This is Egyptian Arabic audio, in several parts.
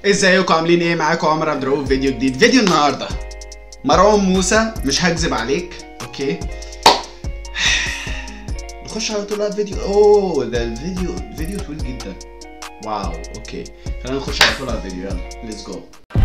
ازيكم عاملين ايه معاكم عمر عبد الرؤوف فيديو جديد فيديو النهارده مروان موسى مش هكذب عليك اوكي نخش على طول على الفيديو اوه ده الفيديو فيديو طويل جدا واو اوكي خلينا نخش على طول على الفيديو يلا ليتس جو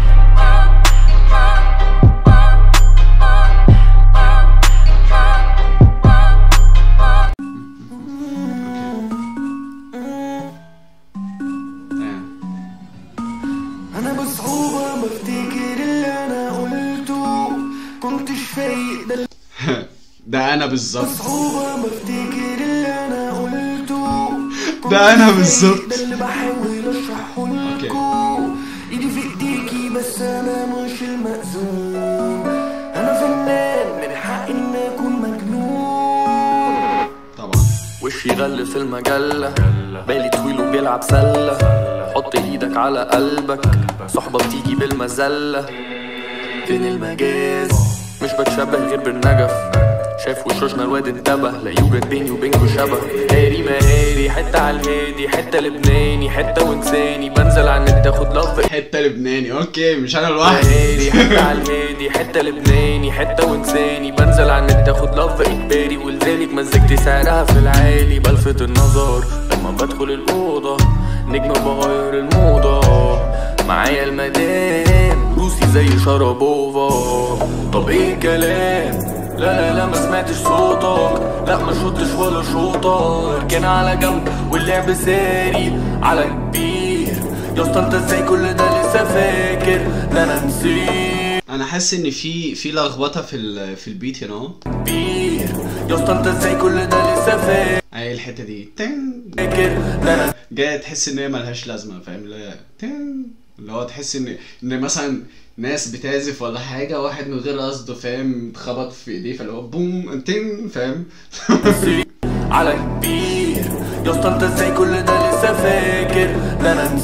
انا بصعوبة بفتكر اللي انا قلته كنتش فايق ده ده انا بالظبط بصعوبة بفتكر اللي انا قلته ده أنا بالظبط. ده اللي بحاول اشرحه أوكي. لكم ايدي في ايديكي بس انا مش المأذون انا فنان من حقي ان اكون مجنون طبعا وشي غل في المجلة بالي طويل وبيلعب سلة حط ايدك على قلبك صحبة بتيجي بالمزلة فين المجاز مش بتشبه غير بالنجف شاف وشوشنا الواد انتبه لا يوجد بيني وبينكوا شبه هاري مهاري حتة على الهادي حتة لبناني حتة وانساني بنزل على النت اخد لف حته لبناني اوكي مش انا لوحدي هادي حتة على الهادي حتة لبناني حتة وانساني بنزل على النت اخد لف اجباري ولذلك مزجتي سعرها في العالي بلفت النظر لما بدخل الأوضة نجم بغير الموضة معايا المدام روسي زي شربوفا طب ايه الكلام لا لا لا ما سمعتش صوتك لا ما شطش ولا شوطة اركن على جنب واللعب ساري على كبير يا اسطى انت ازاي كل ده لسه فاكر ده انا نسيت انا حاسس ان في في لخبطه في ال- في البيت هنا اهو كبير يا اسطى انت ازاي كل ده لسه اهي الحته دي تن فاكر ده انا جايه تحس ان هي ملهاش لازمه فاهم لا تن اللي هو تحس ان ان مثلا ناس بتعزف ولا حاجه واحد من غير قصده فاهم اتخبط في ايديه فاللي هو بوم تن فاهم نسيت على كبير يا اسطى انت ازاي كل ده لسه فاكر ده انا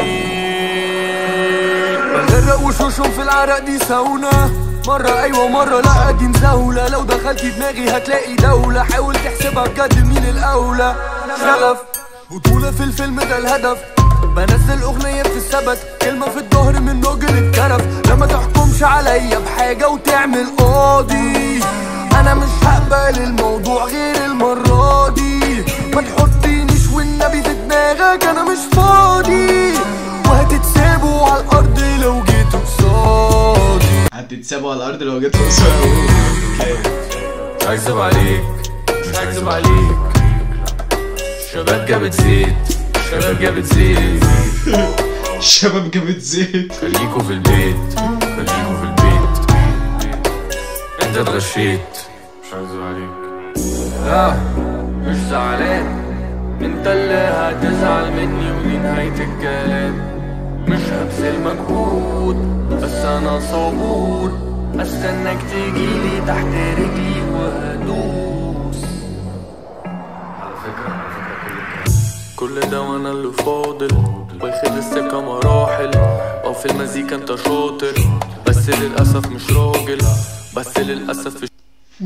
نسيت بغرق وشوشهم في العرق دي ساونا مرة أيوة مرة لأ دي مزاولة لو دخلت دماغي هتلاقي دولة حاول تحسبها بجد مين الأولى شغف بطولة في الفيلم ده الهدف بنزل أغنية في السبت كلمة في الظهر من راجل اتكرف لما تحكمش عليا بحاجة وتعمل قاضي أنا مش هقبل الموضوع غير المرة دي ما تحطينيش والنبي في دماغك أنا مش فاضي وهتتسابوا على الأرض لو جيتوا قصادي هتتسابوا على الارض لو جيت قصاد مش هكذب عليك مش هكذب عليك شباب جابت زيت شباب جابت زيت الشباب جابت زيت خليكوا في البيت خليكوا في البيت انت اتغشيت مش هكذب عليك لا مش زعلان انت اللي هتزعل مني ودي نهاية الكلام مش هبذل مجهود بس انا صبور استناك تجيلي تحت رجلي وهدوس على فكرة على فكرة كل الكلام كل ده وانا اللي فاضل واخد السكة مراحل او في المزيكا انت شاطر بس للأسف مش راجل بس للأسف مش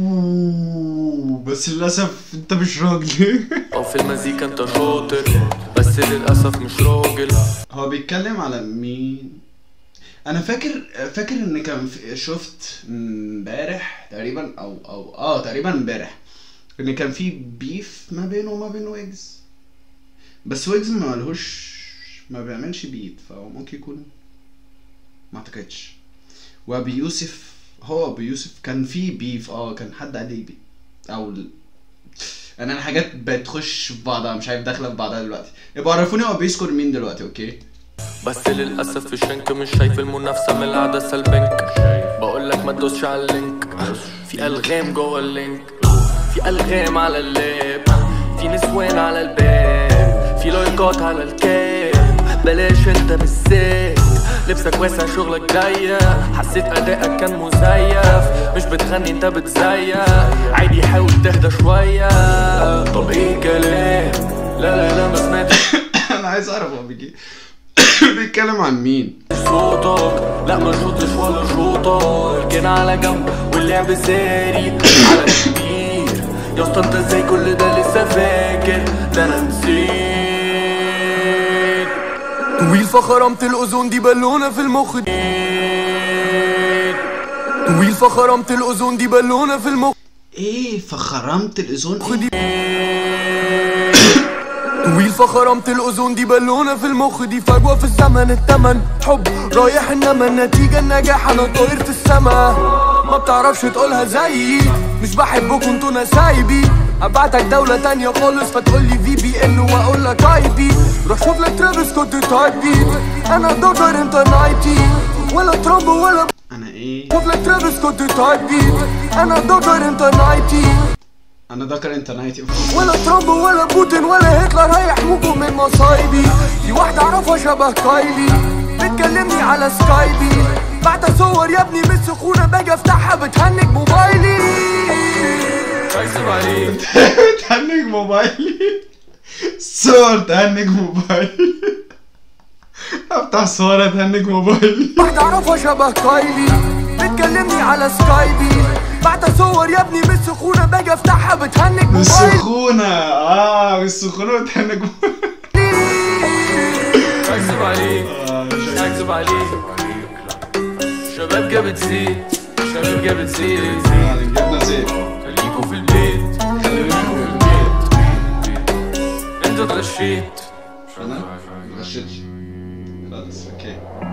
أوه، بس للاسف انت مش راجل او في المزيكا انت شاطر بس للأسف مش راجل هو بيتكلم على مين انا فاكر فاكر ان كان في شفت امبارح تقريبا او او اه تقريبا امبارح ان كان في بيف ما بينه وما بين ويجز بس ويجز ما ملهوش ما بيعملش بيت فهو ممكن يكون ما اعتقدش وابي يوسف هو ابو يوسف كان في بيف اه كان حد قال لي بي او ال- انا الحاجات بتخش في بعضها مش عارف داخله في بعضها دلوقتي يبقى عرفوني هو بيذكر مين دلوقتي اوكي بس للأسف في الشنك مش شايف المنافسة من العدسة البنك بقول لك ما تدوسش على اللينك في ألغام جوه اللينك في ألغام على اللاب في نسوان على الباب في لايكات على الكاب بلاش انت بالذات لبسك واسع شغلك ضيق حسيت ادائك كان مزيف مش بتغني انت بتزيف عادي حاول تهدى شوية طب ايه كلام لا لا لا ما سمعتش انا عايز اعرف هو بيجي بيتكلم عن مين صوتك لا ما شوطش ولا شوطة اركن على جنب واللعب ساري على كبير يا اسطى انت ازاي كل ده لسه فاكر ده انا نسيت طويل فخرمت الأذن دي بالونة في المخ طويل فخرمت الأذن دي بالونة في المخ ايه فخرمت الاذون دي طويل فخرمت الأذن دي بالونة في المخ دي فجوة في الزمن التمن حب رايح إنما النتيجة النجاح أنا طاير في السما ما بتعرفش تقولها زيي مش بحبكوا انتوا نسايبي ابعتك دولة تانية خالص فتقولي في بي ان واقول لك اي بي روح شوف لك ترافيس كنت تايب بي انا دكتور انت نايتي ولا ترامب ولا انا ايه شوف لك ترافيس كنت تايب بي انا دكتور انت نايتي انا ذكر انت نايتي ولا ترامب ولا بوتين ولا هتلر هيحموكم من مصايبي في واحدة اعرفها شبه كايلي بتكلمني على سكايبي بعت صور يا ابني من السخونة باجي افتحها بتهنج موبايلي اكذب عليك تهنج موبايلي صور تهنج موبايلي افتح صورة تهنج موبايلي واحدة اعرفها شبه كايلي بتكلمني على سكايبي بعت صور يا ابني من السخونة باجي افتحها بتهنج من موبايلي السخونة اه من السخونة بتهنج موبايلي اكذب عليك آه، مش هكذب عليك شباب جابت زيت شباب جابت زيت يعني جبنا زيت خليكوا في البيت خليكوا في البيت انت اتغشيت انا ما غشيتش خلاص اوكي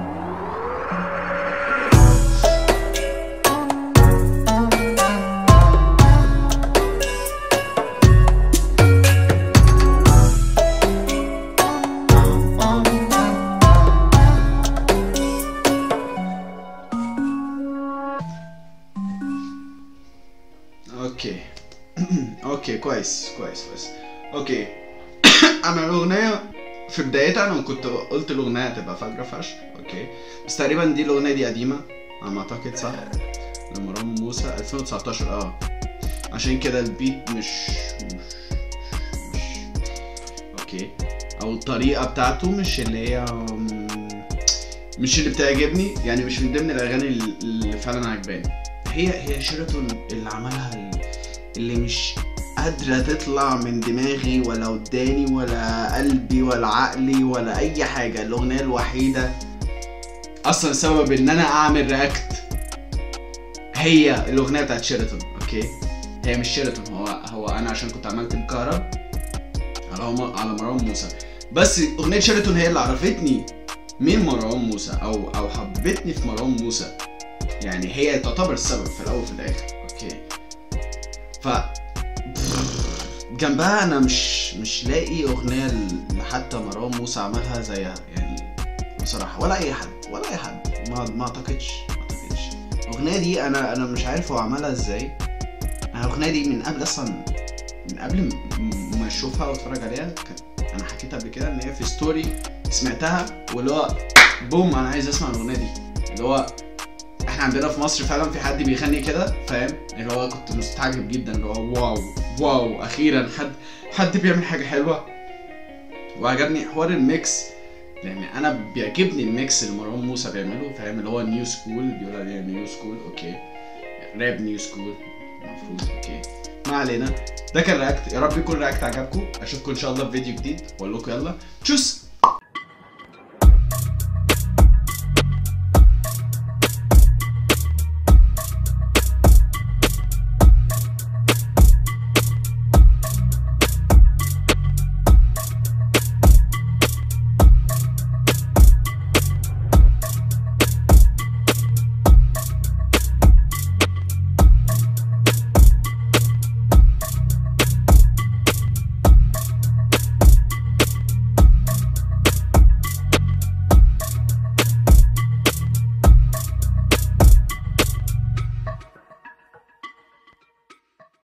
اوكي اوكي كويس كويس كويس اوكي انا الاغنيه في بدايتها انا كنت قلت الاغنيه هتبقى فجره فشخ اوكي بس تقريبا دي الاغنيه دي قديمه على ما اعتقد صح لمروان موسى 2019 اه عشان كده البيت مش مش مش اوكي او الطريقه بتاعته مش اللي هي مش اللي بتعجبني يعني مش من ضمن الاغاني اللي فعلا عجباني هي هي شيراتون اللي عملها ال- اللي مش قادرة تطلع من دماغي ولا وداني ولا قلبي ولا عقلي ولا أي حاجة الأغنية الوحيدة أصلا سبب إن أنا أعمل رياكت هي الأغنية بتاعت شيراتون أوكي هي مش شيراتون هو هو أنا عشان كنت عملت مكهرب على هم- على مروان موسى بس أغنية شيراتون هي اللي عرفتني مين مروان موسى أو أو حبتني في مروان موسى يعني هي تعتبر السبب في الاول وفي الاخر اوكي ف جنبها انا مش مش لاقي اغنيه اللي حتى مروان موسى عملها زيها يعني بصراحه ولا اي حد ولا اي حد ما ما اعتقدش ما اعتقدش الاغنيه دي انا انا مش عارف هو عملها ازاي انا الاغنيه دي من قبل اصلا من قبل م- ما اشوفها واتفرج عليها كان انا حكيت قبل كده ان هي في ستوري سمعتها واللي هو بوم انا عايز اسمع الاغنيه دي اللي هو احنا عندنا في مصر فعلا في حد بيغني كده فاهم اللي هو كنت مستعجب جدا اللي هو واو واو اخيرا حد حد بيعمل حاجه حلوه وعجبني حوار الميكس لان انا بيعجبني الميكس اللي مروان موسى بيعمله فاهم اللي هو نيو سكول بيقول عليه نيو سكول اوكي راب نيو سكول المفروض اوكي ما علينا ده كان رياكت يا رب يكون رياكت عجبكم اشوفكم ان شاء الله في فيديو جديد واقول لكم يلا تشوس